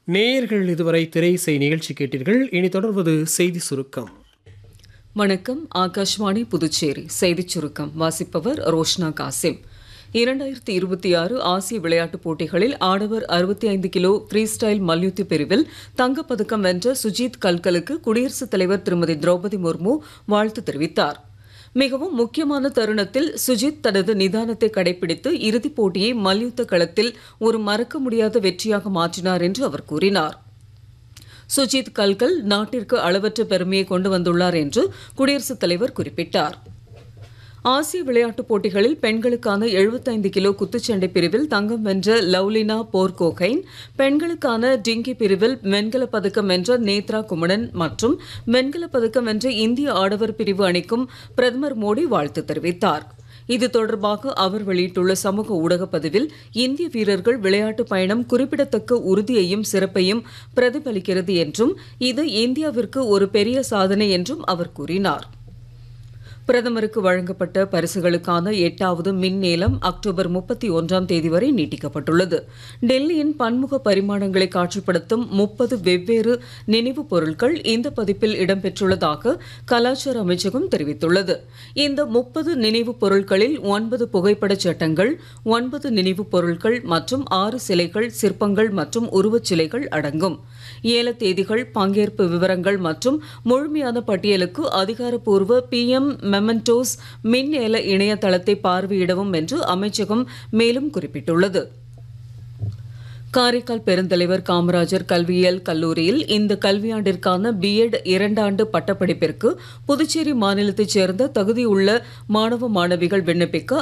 நேயர்கள் இதுவரை திரை இசை நிகழ்ச்சி கேட்டீர்கள் இனி தொடர்வது செய்தி சுருக்கம் வணக்கம் ஆகாஷ்வாணி புதுச்சேரி செய்திச் சுருக்கம் வாசிப்பவர் ரோஷ்னா காசிம் இரண்டாயிரத்தி இருபத்தி ஆறு ஆசிய விளையாட்டுப் போட்டிகளில் ஆடவர் அறுபத்தி ஐந்து கிலோ ஃப்ரீ ஸ்டைல் மல்யுத்த பிரிவில் தங்கப்பதக்கம் வென்ற சுஜித் கல்கலுக்கு குடியரசுத் தலைவர் திருமதி திரௌபதி முர்மு வாழ்த்து தெரிவித்தார் மிகவும் முக்கியமான தருணத்தில் சுஜித் தனது நிதானத்தை கடைபிடித்து இறுதிப் போட்டியை மல்யுத்த களத்தில் ஒரு மறக்க முடியாத வெற்றியாக மாற்றினார் என்று அவர் கூறினார் சுஜித் கல்கல் நாட்டிற்கு அளவற்ற பெருமையை கொண்டு வந்துள்ளார் என்று குடியரசுத் தலைவர் குறிப்பிட்டார் ஆசிய விளையாட்டுப் போட்டிகளில் பெண்களுக்கான 75 கிலோ குத்துச்சண்டை பிரிவில் தங்கம் வென்ற லவ்லினா போர்கோகைன் பெண்களுக்கான டிங்கி பிரிவில் வெண்கலப் பதக்கம் வென்ற நேத்ரா குமணன் மற்றும் வெண்கலப் பதக்கம் வென்ற இந்திய ஆடவர் பிரிவு அணிக்கும் பிரதமர் மோடி வாழ்த்து தெரிவித்தார் இது தொடர்பாக அவர் வெளியிட்டுள்ள சமூக ஊடக பதிவில் இந்திய வீரர்கள் விளையாட்டு பயணம் குறிப்பிடத்தக்க உறுதியையும் சிறப்பையும் பிரதிபலிக்கிறது என்றும் இது இந்தியாவிற்கு ஒரு பெரிய சாதனை என்றும் அவர் கூறினார் பிரதமருக்கு வழங்கப்பட்ட பரிசுகளுக்கான எட்டாவது மின் ஏலம் அக்டோபர் முப்பத்தி ஒன்றாம் தேதி வரை நீட்டிக்கப்பட்டுள்ளது டெல்லியின் பன்முக பரிமாணங்களை காட்சிப்படுத்தும் முப்பது வெவ்வேறு நினைவுப் பொருட்கள் இந்த பதிப்பில் இடம்பெற்றுள்ளதாக கலாச்சார அமைச்சகம் தெரிவித்துள்ளது இந்த முப்பது நினைவுப் பொருட்களில் ஒன்பது புகைப்படச் சட்டங்கள் ஒன்பது நினைவுப் பொருட்கள் மற்றும் ஆறு சிலைகள் சிற்பங்கள் மற்றும் உருவச் சிலைகள் அடங்கும் ஏல தேதிகள் பங்கேற்பு விவரங்கள் மற்றும் முழுமையான பட்டியலுக்கு அதிகாரப்பூர்வ பிஎம் மெமன்டோஸ் மின் ஏல இணையதளத்தை பார்வையிடவும் என்று அமைச்சகம் மேலும் குறிப்பிட்டுள்ளது காரைக்கால் பெருந்தலைவர் காமராஜர் கல்வியியல் கல்லூரியில் இந்த கல்வியாண்டிற்கான பிஎட் இரண்டாண்டு பட்டப்படிப்பிற்கு புதுச்சேரி மாநிலத்தைச் சேர்ந்த தகுதியுள்ள மாணவ மாணவிகள் விண்ணப்பிக்க